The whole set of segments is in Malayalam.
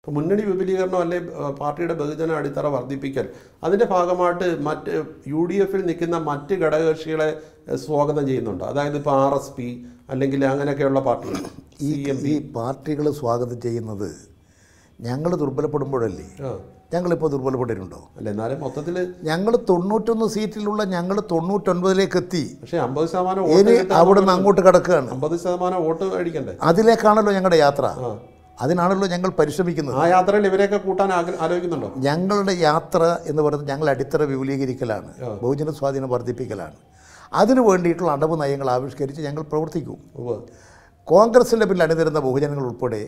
ഇപ്പൊ മുന്നണി വിപുലീകരണം അല്ലെ ഏഹ്, പാർട്ടിയുടെ ബഹുജന അടിത്തറ വർദ്ധിപ്പിക്കൽ അതിന്റെ ഭാഗമായിട്ട് മറ്റ് യു ഡി എഫിൽ നിൽക്കുന്ന മറ്റ് ഘടകകക്ഷികളെ ഏഹ്, സ്വാഗതം ചെയ്യുന്നുണ്ട് അതായത് ഇപ്പോൾ ആർ എസ് പി അല്ലെങ്കിൽ അങ്ങനെയൊക്കെയുള്ള പാർട്ടികൾ ഈ ഈ പാർട്ടികൾ സ്വാഗതം ചെയ്യുന്നത് ഞങ്ങൾ ദുർബലപ്പെടുമ്പോഴല്ലേ ആ ഞങ്ങളിപ്പോൾ ദുർബലപ്പെട്ടിട്ടുണ്ടോ അല്ല എന്നാലും മൊത്തത്തിൽ ഞങ്ങൾ തൊണ്ണൂറ്റൊന്ന് സീറ്റിലുള്ള ഞങ്ങൾ തൊണ്ണൂറ്റൊൻപതിലേക്ക് എത്തി പക്ഷേ അമ്പത് ശതമാനം ഇനി വോട്ട് കിട്ടാൻ അവിടെ നിന്ന് അങ്ങോട്ട് കിടക്കുകയാണ് അമ്പത് ശതമാനം വോട്ട് മേടിക്കണ്ടേ അതിലേക്കാണല്ലോ ഞങ്ങളുടെ യാത്ര ആ. അതിനാണല്ലോ ഞങ്ങൾ പരിശ്രമിക്കുന്നത് ആ യാത്രയിൽ ഇവരെയൊക്കെ കൂട്ടാൻ ആഗ്ര- ആലോചിക്കുന്നുണ്ടോ ഞങ്ങളുടെ യാത്ര എന്ന് പറയുന്നത് ഞങ്ങൾ അടിത്തറ വിപുലീകരിക്കലാണ് ബഹുജന സ്വാധീനം വർദ്ധിപ്പിക്കലാണ് അതിനു വേണ്ടിയിട്ടുള്ള അടവ് നയങ്ങൾ ആവിഷ്കരിച്ച് ഞങ്ങൾ പ്രവർത്തിക്കും ഉവ്വ്. കോൺഗ്രസിൻ്റെ പിന്നിൽ അണിനിരുന്ന ബഹുജനങ്ങൾ ഉൾപ്പെടെ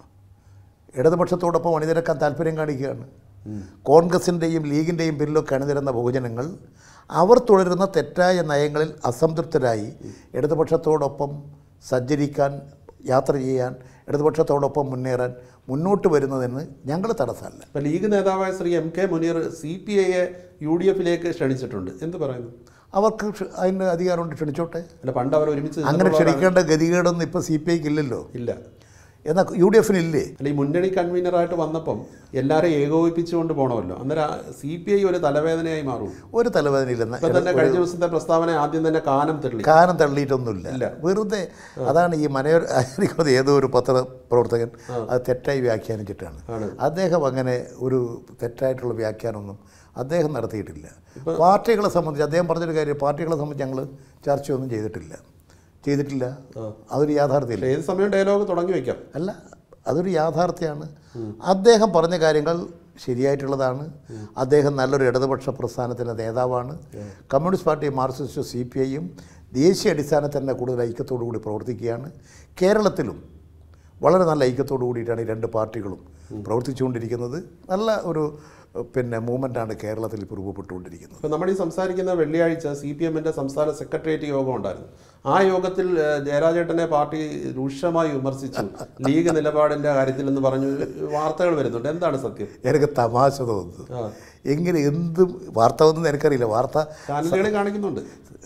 ഇടതുപക്ഷത്തോടൊപ്പം അണിനിരക്കാൻ താല്പര്യം കാണിക്കുകയാണ് കോൺഗ്രസിൻ്റെയും ലീഗിൻ്റെയും പിന്നിലൊക്കെ അണിനിരുന്ന ബഹുജനങ്ങൾ അവർ തുടരുന്ന തെറ്റായ നയങ്ങളിൽ അസംതൃപ്തരായി ഇടതുപക്ഷത്തോടൊപ്പം സഞ്ചരിക്കാൻ യാത്ര ചെയ്യാൻ ഇടതുപക്ഷത്തോടൊപ്പം മുന്നേറാൻ മുന്നോട്ട് വരുന്നതിന് ഞങ്ങൾ തടസ്സമല്ല ഇപ്പൊ ലീഗ് നേതാവായ Shri M K Muneer C P ഐയെ യു ഡി എഫിലേക്ക് ക്ഷണിച്ചിട്ടുണ്ട് എന്ത് പറയുന്നു അവർക്ക് ക്ഷ- അതിന് അധികാരമുണ്ട് ക്ഷണിച്ചോട്ടെ അല്ല പണ്ട് അവർ ഒരുമിച്ച് അങ്ങനെ നിന്നിട്ടുള്ളവരാണ്. ക്ഷണിക്കേണ്ട ഗതികേടൊന്നും ഇപ്പോൾ സി പി ഐക്ക് ഇല്ലല്ലോ ഇല്ല എന്നാൽ യു ഡി എഫിനില്ലേ അല്ല ഈ മുന്നണി കൺവീനറായിട്ട് വന്നപ്പം എല്ലാവരെയും ഏകോപിപ്പിച്ചുകൊണ്ട് പോകണമല്ലോ അന്നേരം സി പി ഐ ഒരു തലവേദനയായി മാറും ഒരു തലവേദനയില്ലെന്ന് ഇപ്പൊ തന്നെ കഴിഞ്ഞ ദിവസത്തെ പ്രസ്താവന ആദ്യം തന്നെ കാനം തെള്ളി കാനം തള്ളിയിട്ടൊന്നുമില്ല വെറുതെ അതാണ് ഈ മനോര എനിക്കത് ഏതോ ഒരു പത്രപ്രവർത്തകൻ അത് തെറ്റായി വ്യാഖ്യാനിച്ചിട്ടാണ് ആണ്. അദ്ദേഹം അങ്ങനെ ഒരു തെറ്റായിട്ടുള്ള വ്യാഖ്യാനമൊന്നും അദ്ദേഹം നടത്തിയിട്ടില്ല പാർട്ടികളെ സംബന്ധിച്ച് അദ്ദേഹം പറഞ്ഞൊരു കാര്യം പാർട്ടികളെ സംബന്ധിച്ച് ഞങ്ങൾ ചർച്ചയൊന്നും ചെയ്തിട്ടില്ല ചെയ്തിട്ടില്ല അതൊരു യാഥാർത്ഥ്യമില്ല ഏത് സമയം ഡയലോഗ് തുടങ്ങി വെക്കാം അല്ല അതൊരു യാഥാർത്ഥ്യമാണ് അദ്ദേഹം പറഞ്ഞ കാര്യങ്ങൾ ശരിയായിട്ടുള്ളതാണ് അദ്ദേഹം നല്ലൊരു ഇടതുപക്ഷ പ്രസ്ഥാനത്തിൻ്റെ നേതാവാണ് communist party marxist C P ഐയും ദേശീയ അടിസ്ഥാനത്തിൽ തന്നെ കൂടുതൽ ഐക്യത്തോടു കൂടി പ്രവർത്തിക്കുകയാണ് കേരളത്തിലും വളരെ നല്ല ഐക്യത്തോടു കൂടിയിട്ടാണ് ഈ രണ്ട് പാർട്ടികളും പ്രവർത്തിച്ചുകൊണ്ടിരിക്കുന്നത് നല്ല ഒരു പിന്നെ മൂവ്മെൻ്റാണ് കേരളത്തിൽ ഇപ്പോൾ രൂപപ്പെട്ടുകൊണ്ടിരിക്കുന്നത് ഇപ്പൊ നമ്മൾ ഈ സംസാരിക്കുന്ന വെള്ളിയാഴ്ച സി പി എമ്മിന്റെ സംസ്ഥാന സെക്രട്ടേറിയറ്റ് യോഗം ഉണ്ടായിരുന്നു ആ യോഗത്തിൽ ഏഹ്, ജയരാജേട്ടനെ പാർട്ടി രൂക്ഷമായി വിമർശിച്ചു ലീഗ് നിലപാടിന്റെ കാര്യത്തിൽ എന്ന് പറഞ്ഞു വാർത്തകൾ വരുന്നുണ്ട് എന്താണ് സത്യം എനിക്ക് തമാശ തോന്നുന്നു ആ എങ്ങനെ എന്ത് വാർത്ത ഒന്നും എനിക്കറിയില്ല വാർത്ത ചാനലുകളിൽ കാണിക്കുന്നുണ്ട്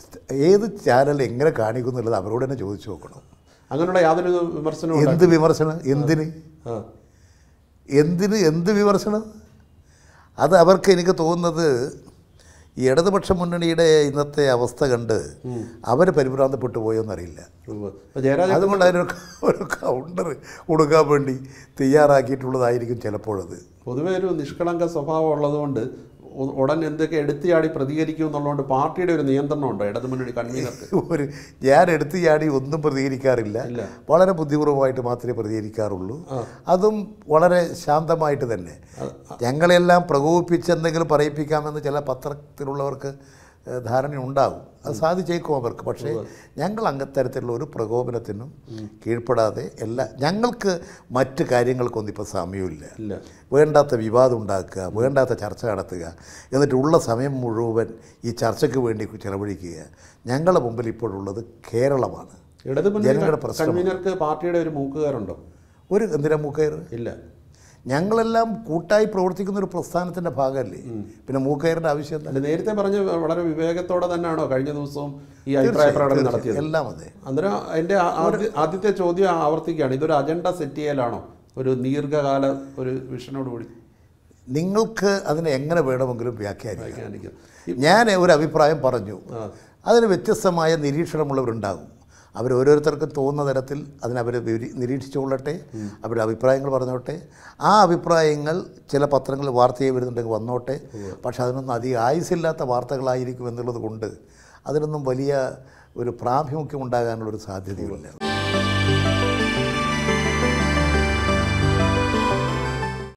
ഏത് ചാനൽ എങ്ങനെ കാണിക്കുന്നു എന്നുള്ളത് അവരോട് തന്നെ ചോദിച്ചു നോക്കണം അങ്ങനെയുള്ള യാതൊരു വിമർശനവും ഉണ്ടായി- എന്ത് വിമർശനം എന്തിന് ആ എന്തിന് എന്ത് വിമർശനം അത് അവർക്ക് എനിക്ക് തോന്നുന്നത് ഈ ഇടതുപക്ഷ മുന്നണിയുടെ ഇന്നത്തെ അവസ്ഥ കണ്ട് അവർ പരിഭ്രാന്തപ്പെട്ടു പോയോന്നറിയില്ല ഉവ്വ്. അപ്പൊ ജയരാജൻ അതുകൊണ്ട് അതിനൊരു ഒരു കൗണ്ടർ കൊടുക്കാൻ വേണ്ടി തയ്യാറാക്കിയിട്ടുള്ളതായിരിക്കും ചിലപ്പോഴത് പൊതുവെ ഒരു നിഷ്കളങ്ക സ്വഭാവം ഉള്ളതുകൊണ്ട് ഉ- ഉടൻ എന്തൊക്കെ എടുത്തിയാടി പ്രതികരിക്കും എന്നുള്ളതുകൊണ്ട് പാർട്ടിയുടെ ഒരു നിയന്ത്രണമുണ്ട് ഇടതുമുന്നണി കൺവീനർക്ക് ഒരു ഞാൻ എടുത്തു ചാടി ഒന്നും പ്രതികരിക്കാറില്ല ഇല്ല. വളരെ ബുദ്ധിപൂർവമായിട്ട് മാത്രമേ പ്രതികരിക്കാറുള്ളൂ അതും വളരെ ശാന്തമായിട്ട് തന്നെ ഞങ്ങളെല്ലാം പ്രകോപിപ്പിച്ച് എന്തെങ്കിലും പറയിപ്പിക്കാമെന്ന് ചില പത്രത്തിലുള്ളവർക്ക് ഏഹ്, ധാരണയുണ്ടാകും അത് സാധിച്ചേക്കും അവർക്ക് പക്ഷേ ഞങ്ങൾ അങ്ങത്തരത്തിലുള്ള ഒരു പ്രകോപനത്തിനും കീഴ്പ്പെടാതെ എല്ലാ ഞങ്ങൾക്ക് മറ്റ് കാര്യങ്ങൾക്കൊന്നും ഇപ്പോൾ സമയമില്ല ഇല്ല വേണ്ടാത്ത വിവാദം ഉണ്ടാക്കുക വേണ്ടാത്ത ചർച്ച നടത്തുക എന്നിട്ട് ഉള്ള സമയം മുഴുവൻ ഈ ചർച്ചയ്ക്ക് വേണ്ടി ചെലവഴിക്കുക ഞങ്ങളുടെ മുമ്പിൽ ഇപ്പോഴുള്ളത് കേരളമാണ് ഇടതുമുന്നണി ജനങ്ങളുടെ പ്രശ്നം. കൺവീനർക്ക് പാർട്ടിയുടെ ഒരു മൂക്കുകാരുണ്ടോ ഒരു എന്തിനാ മൂക്കയർ ഇല്ല ഞങ്ങളെല്ലാം കൂട്ടായി പ്രവർത്തിക്കുന്ന ഒരു പ്രസ്ഥാനത്തിൻ്റെ ഭാഗമല്ലേ പിന്നെ മൂക്കയറിൻ്റെ ആവശ്യം എന്താ അല്ല നേരത്തെ പറഞ്ഞ വളരെ വിവേകത്തോടെ തന്നെയാണോ കഴിഞ്ഞ ദിവസവും ഈ അഭിപ്രായ പ്രകടനം നടത്തിയത് എല്ലാം അതെ അന്നേരം എൻ്റെ ആ- ആദ്യ- ആദ്യത്തെ ചോദ്യം ആവർത്തിക്കുകയാണ് ഇതൊരു അജണ്ട സെറ്റ് ചെയ്യലാണോ ഒരു ദീർഘകാല ഒരു വിഷനോടുകൂടി നിങ്ങൾക്ക് അതിനെ എങ്ങനെ വേണമെങ്കിലും വ്യാഖ്യാനിക്കാം വ്യാഖ്യാനിക്കാം ഞാൻ ഒരു അഭിപ്രായം പറഞ്ഞു ആ. അതിന് വ്യത്യസ്തമായ നിരീക്ഷണമുള്ളവരുണ്ടാകും അവർ ഓരോരുത്തർക്കും തോന്നുന്ന തരത്തിൽ അതിനവർ നിരീക്ഷിച്ചുകൊള്ളട്ടെ അവരുടെ അഭിപ്രായങ്ങൾ പറഞ്ഞോട്ടെ ആ അഭിപ്രായങ്ങൾ ചില പത്രങ്ങളിൽ വാർത്തയായി വരുന്നുണ്ടെങ്കിൽ വന്നോട്ടെ പക്ഷെ അതിനൊന്നും അധികം ആയുസില്ലാത്ത വാർത്തകളായിരിക്കും എന്നുള്ളത് കൊണ്ട് അതിനൊന്നും വലിയ ഒരു പ്രാഭിമുഖ്യം ഉണ്ടാകാനുള്ളൊരു സാധ്യതയുമില്ല